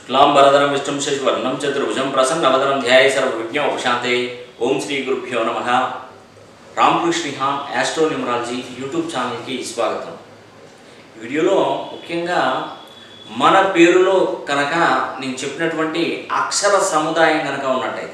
శుక్లాంబరధరం విష్ణుం శశివర్ణం చతుర్భుజం ప్రసన్నవదనం ధ్యాయ సర్వవిజ్ఞ ఉపశాంతే ఓం శ్రీ గురుభ్యో నమ రామకృష్ణ యాస్ట్రో న్యూమరాలజీ యూట్యూబ్ ఛానల్కి స్వాగతం ఈ వీడియోలో ముఖ్యంగా మన పేరులో కనుక నేను చెప్పినటువంటి అక్షర సముదాయం కనుక ఉన్నట్టయితే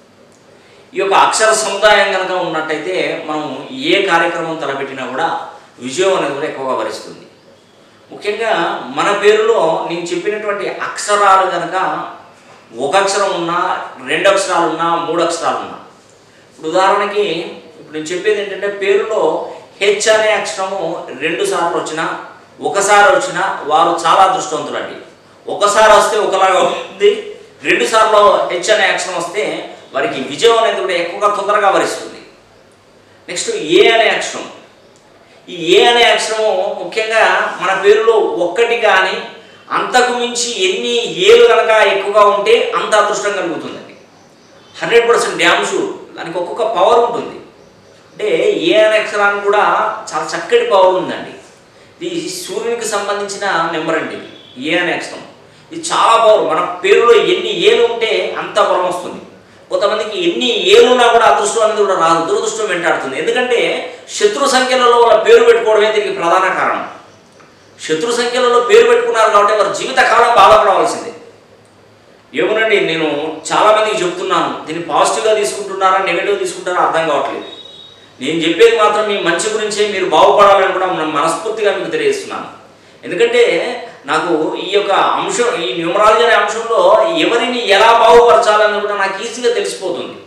ఈ యొక్క అక్షర సముదాయం కనుక ఉన్నట్టయితే మనం ఏ కార్యక్రమం తలపెట్టినా కూడా విజయం అనేది కూడా ఎక్కువగా వరిస్తుంది ముఖ్యంగా మన పేరులో నేను చెప్పినటువంటి అక్షరాలు కనుక ఒక అక్షరం ఉన్నా రెండు అక్షరాలు ఉన్నా మూడు అక్షరాలు ఉన్నా ఇప్పుడు ఉదాహరణకి ఇప్పుడు నేను చెప్పేది ఏంటంటే పేరులో హెచ్ అనే అక్షరము రెండు సార్లు వచ్చినా ఒకసారి వచ్చినా వారు చాలా అదృష్టవంతులండి ఒకసారి వస్తే ఒకలాగా ఉంది రెండు సార్లు హెచ్ అనే అక్షరం వస్తే వారికి విజయం అనేది కూడా ఎక్కువగా తొందరగా వరిస్తుంది నెక్స్ట్ ఏ అనే అక్షరం ఈ ఏ అనే అక్షరము ముఖ్యంగా మన పేరులో ఒక్కటి కానీ అంతకు మించి ఎన్ని ఏలు కనుక ఎక్కువగా ఉంటే అంత అదృష్టం కలుగుతుందండి హండ్రెడ్ పర్సెంట్ డ్యామ్ షూర్ దానికి ఒక్కొక్క పవర్ ఉంటుంది అంటే ఏ అనే అక్షరానికి కూడా చాలా చక్కటి పవర్ ఉందండి ఇది సూర్యునికి సంబంధించిన నెంబర్ అండి ఇది ఏ అనే అక్షరం ఇది చాలా పవర్ మన పేరులో ఎన్ని ఏలు ఉంటే అంత బలం వస్తుంది కొంతమందికి ఎన్ని ఏలున్నా కూడా అదృష్టం అనేది కూడా రాదు దురదృష్టం వెంటాడుతుంది ఎందుకంటే శత్రు సంఖ్యలలో వాళ్ళ పేరు పెట్టుకోవడమే దీనికి ప్రధాన కారణం శత్రు సంఖ్యలలో పేరు పెట్టుకున్నారు కాబట్టి వారు జీవితకాలం బాధపడవలసిందే ఏమోనండి నేను చాలామందికి చెప్తున్నాను దీన్ని పాజిటివ్గా తీసుకుంటున్నారా నెగిటివ్ తీసుకుంటారా అర్థం కావట్లేదు నేను చెప్పేది మాత్రం మీ మంచి గురించే మీరు బాగుపడాలని కూడా మనం మనస్ఫూర్తిగా మీకు తెలియజేస్తున్నాను ఎందుకంటే నాకు ఈ యొక్క అంశం ఈ న్యూమరాలజీ అనే అంశంలో ఎవరిని ఎలా బాగుపరచాలని కూడా నాకు ఈజీగా తెలిసిపోతుంది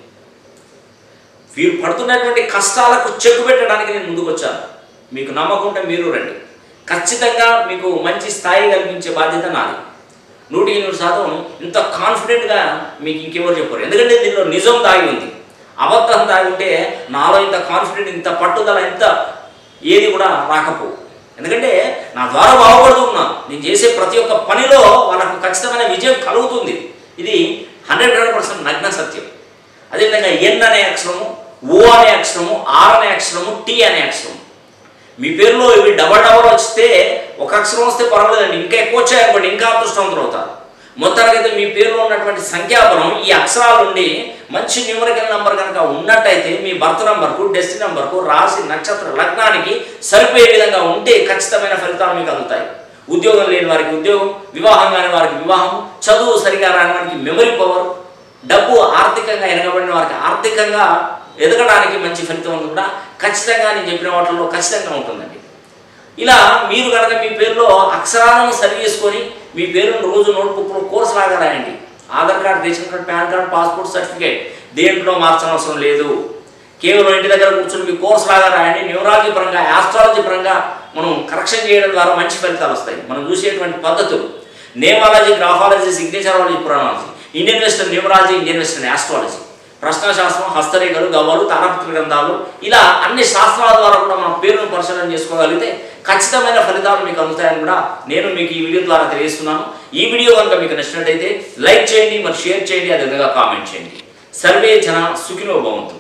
వీరు పడుతున్నటువంటి కష్టాలకు చెక్కు పెట్టడానికి నేను ముందుకు వచ్చాను మీకు నమ్మకం ఉంటే మీరు రండి ఖచ్చితంగా మీకు మంచి స్థాయి కల్పించే బాధ్యత నాది నూటికి నూరు శాతం ఇంత కాన్ఫిడెంట్గా మీకు ఇంకెవరు చెప్పరు ఎందుకంటే దీనిలో నిజం దాగి ఉంది అబద్ధం దాగి ఉంటే నాలో ఇంత కాన్ఫిడెంట్ ఇంత పట్టుదల ఇంత ఏది కూడా రాకపో ఎందుకంటే నా ద్వారా బాగుపడుతున్నాను నేను చేసే ప్రతి ఒక్క పనిలో వాళ్ళకు ఖచ్చితమైన విజయం కలుగుతుంది ఇది హండ్రెడ్ హండ్రెడ్ పర్సెంట్ నగ్న సత్యం అదేవిధంగా ఎన్ అనే అక్షరము ఓ అనే అక్షరము ఆర్ అనే అక్షరము టీ అనే అక్షరము మీ పేరులో ఇవి డబల్ డబల్ వస్తే ఒక అక్షరం వస్తే పర్వాలేదండి ఇంకా ఎక్కువ వచ్చాయనుకోండి ఇంకా అదృష్టవంతులు అవుతారు మొత్తానికైతే మీ పేరులో ఉన్నటువంటి సంఖ్యాబలం ఈ అక్షరాల నుండి మంచి న్యూమరికల్ నంబర్ కనుక ఉన్నట్టయితే మీ బర్త్ నంబర్కు డెస్టినీ నంబర్కు రాశి నక్షత్ర లగ్నానికి సరిపోయే విధంగా ఉంటే ఖచ్చితమైన ఫలితాలు మీకు అందుతాయి ఉద్యోగం లేని వారికి ఉద్యోగం వివాహం కాని వారికి వివాహం చదువు సరిగా రాని వారికి మెమరీ పవర్ డబ్బు ఆర్థికంగా వెనకబడిన వారికి ఆర్థికంగా ఎదగడానికి మంచి ఫలితం ఉంది కూడా ఖచ్చితంగా నేను చెప్పిన వాటిలో ఖచ్చితంగా ఉంటుందండి ఇలా మీరు కనుక మీ పేరులో అక్షరాలను సరి చేసుకొని మీ పేరును రోజు నోట్బుక్లో కోర్స్ లాగా రాయండి Aadhaar card ration card PAN card passport certificate దేంట్లో మార్చనవసరం లేదు కేవలం ఇంటి దగ్గర కూర్చొని మీ కోర్స్ లాగా రాయండి న్యూరాలజీ పరంగా ఆస్ట్రాలజీ పరంగా మనం కరెక్షన్ చేయడం ద్వారా మంచి ఫలితాలు వస్తాయి మనం చూసేటువంటి పద్ధతులు నేమాలజీ గ్రాఫాలజీ సిగ్నేచరాలజీ పురాణాలజీ Indian western numerology Indian western astrology ప్రశ్నశాస్త్రం హస్తరేఖలు గవ్వలు తారపత్ర గ్రంథాలు ఇలా అన్ని శాస్త్రాల ద్వారా కూడా మనం పేరును పరిశీలన చేసుకోగలిగితే ఖచ్చితమైన ఫలితాలు మీకు అందుతాయని కూడా నేను మీకు ఈ వీడియో ద్వారా తెలియజేస్తున్నాను ఈ వీడియో కనుక మీకు నచ్చినట్టయితే లైక్ చేయండి మరి షేర్ చేయండి అదేవిధంగా కామెంట్ చేయండి సర్వే జన సుఖినో భవంతు